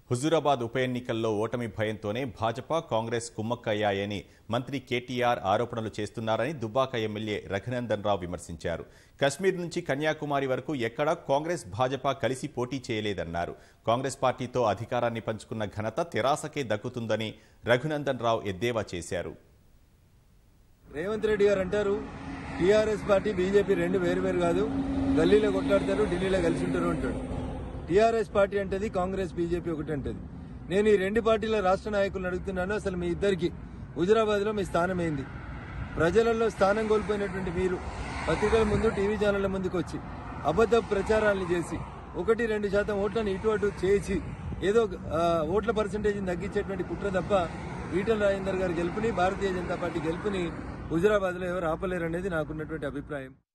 హుజూరాబాద్ ఉప ఎన్నికల్లో ఓటమి భయంతోనే భాజపా కాంగ్రెస్ కుమ్మక్కయ్యాయని మంత్రి కేటీఆర్ ఆరోపణలు చేస్తున్నారని దుబ్బాక ఎమ్మెల్యే రఘునందన్ రావు విమర్శించారు కశ్మీర్ నుంచి కన్యాకుమారి వరకు ఎక్కడా కాంగ్రెస్ భాజపా కలిసి పోటీ చేయలేదన్నారు కాంగ్రెస్ పార్టీతో అధికారాన్ని పంచుకున్న ఘనత తెరాసకే దక్కుతుందని రఘునందన్ రావు ఎద్దేవా చేశారు రేవంత్ రెడ్డి గారు అంటారు టీఆర్ఎస్ పార్టీ బీజేపీ రెండు వేరు వేరు కాదు గల్లీలో కొట్లాడతారు ఢిల్లీలో కలిసి ఉంటారు అంటాడు టీఆర్ఎస్ పార్టీ అంటది కాంగ్రెస్ బీజేపీ ఒకటి అంటది నేను ఈ రెండు పార్టీల రాష్ట్ర నాయకులను అడుగుతున్నాను అసలు మీ ఇద్దరికి హుజరాబాద్ లో మీ స్థానం ఏంది ప్రజలలో స్థానం కోల్పోయినటువంటి మీరు పత్రికల ముందు టీవీ ఛానళ్ల ముందుకు వచ్చి అబద్ధ ప్రచారాలను చేసి ఒకటి రెండు శాతం ఓట్లను ఇటు అటు చేసి ఏదో ఆ, ఓట్ల పర్సంటేజ్ తగ్గించేటువంటి కుట్ర తప్ప ఈటల రాజేందర్ గారి గెలుపుని భారతీయ జనతా పార్టీ గెలుపుని హుజరాబాద్ లో ఎవరు ఆపలేరు అనేది నాకున్నటువంటి అభిప్రాయం